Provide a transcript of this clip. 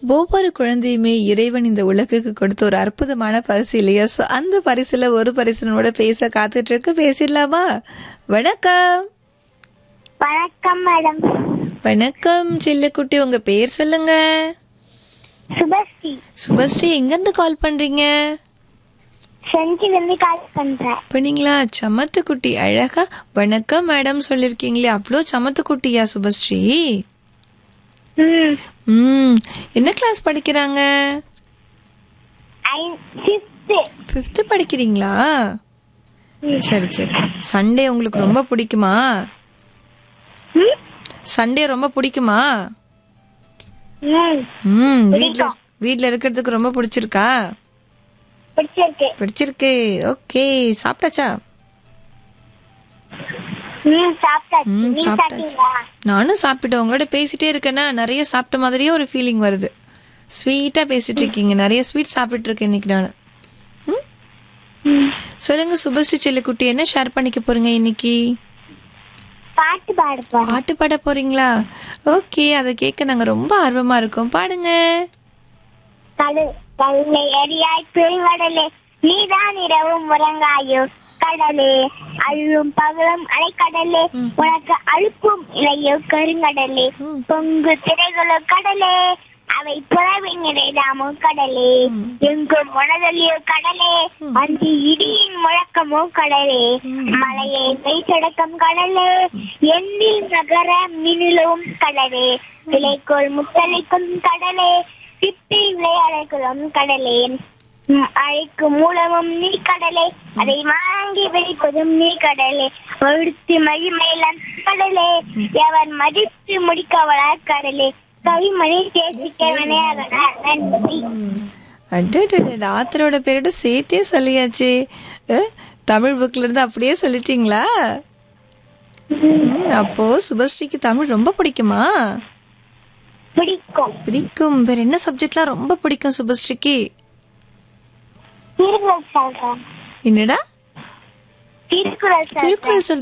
ஒவ்வொரு குழந்தையுமே இறைவன் இந்த உலகுக்கு கொடுத்த ஒரு அற்புதமான பரிசு இல்லையா ஸோ அந்த பரிசுல ஒரு பரிசனோட பேச காத்துட்டு இருக்கு பேசிடலாமா வணக்கம் வணக்கம் மேடம் வணக்கம் செல்லக்குட்டி உங்க பேர் சொல்லுங்க சுபஸ்ரீ சுபஸ்ரீ எங்கிருந்து கால் பண்றீங்க செஞ்சிலிருந்து கால் பண்றேன் பண்ணீங்களா சமத்து குட்டி அழகா வணக்கம் மேடம் சொல்லிருக்கீங்களே அவ்வளோ சமத்து குட்டியா சுபஸ்ரீ ம் ம் என்ன கிளாஸ் படிக்கிறாங்க ஃபிஃப்த்து ஃபிஃப்த்து படிக்கிறீங்களா சரி சரி சண்டே உங்களுக்கு ரொம்ப பிடிக்குமா ம் சண்டே ரொம்ப பிடிக்குமா ம் ம் வீட்ல வீட்ல இருக்கிறதுக்கு ரொம்ப பிடிச்சிருக்கா பிடிச்சிருக்கு பிடிச்சிருக்கு ஓகே சாப்பிட்டாச்சா ம் சாப்பிட்டாச்சு ம், நீ சாப்பிட்டாச்சு. சாப்பிட்டீங்களா நானும் சாப்பிட்டேன் உங்களோட பேசிட்டே இருக்கேன்னா நிறைய சாப்பிட்ட மாதிரியே ஒரு ஃபீலிங் வருது ஸ்வீட்டா பேசிட்டு இருக்கீங்க நிறைய ஸ்வீட் சாப்பிட்டு இருக்கேன் இன்னைக்கு நான் ம்? ம். சொல்லுங்க சுபஸ்ரீ செல்லுக்குட்டி என்ன ஷேர் பண்ணிக்க போறீங்க இன்னைக்கு பாட்டு பாட போறேன் பாட்டு பாட போறீங்களா ஓகே அதை கேட்க நாங்க ரொம்ப ஆர்வமா இருக்கோம் பாடுங்க கடல் கடலை எரியாய் பெருங்கடலே நீதான் இரவும் உறங்காயோ கடலே அழும் பகலும் அலைக்கடலே உனக்கு அழுப்பும் இலையோ கருங்கடலே ம். பொங்கு திரைகளோ கடலே அவை புறவின் நிறைதாமோ கடலே எங்கும் உணதலியோ கடலே அந்தி இடியின் முழக்கமோ கடலே மலையை மெய்ச்சடக்கம் கடலே எண்ணில் நகர மினிலும் கடலே விளைக்கோள் முத்தளிக்கும் கடலே சிப்பி விளையாடக்குளம் கடலே ம், அழைக்கும் மூலமும் நீ கடலே அதை வாங்கி வெளிப்பதும் நீ கடலே ஒழுத்து மகிமையிலம் கடலே எவன் மதித்து முடிக்கவள கடலே கவிமணி தேசிக்கவனே நன்றி அடடட ஆத்தரோட பேரோட சேர்த்தே சொல்லியாச்சு அஹ், தமிழ் புக்ல இருந்து அப்படியே சொல்லிட்டீங்களா ம், அப்போ சுபஸ்ரீக்கு தமிழ் ரொம்ப பிடிக்குமா பிடிக்கும் பிடிக்கும் வேற என்ன சப்ஜெக்ட்லாம் ரொம்ப பிடிக்கும் சுபஸ்ரீக்கு திருக்குறள் சொல்றேன் என்னடா திருக்குறள் சொல்றேன் திருக்குறள் சொல்ற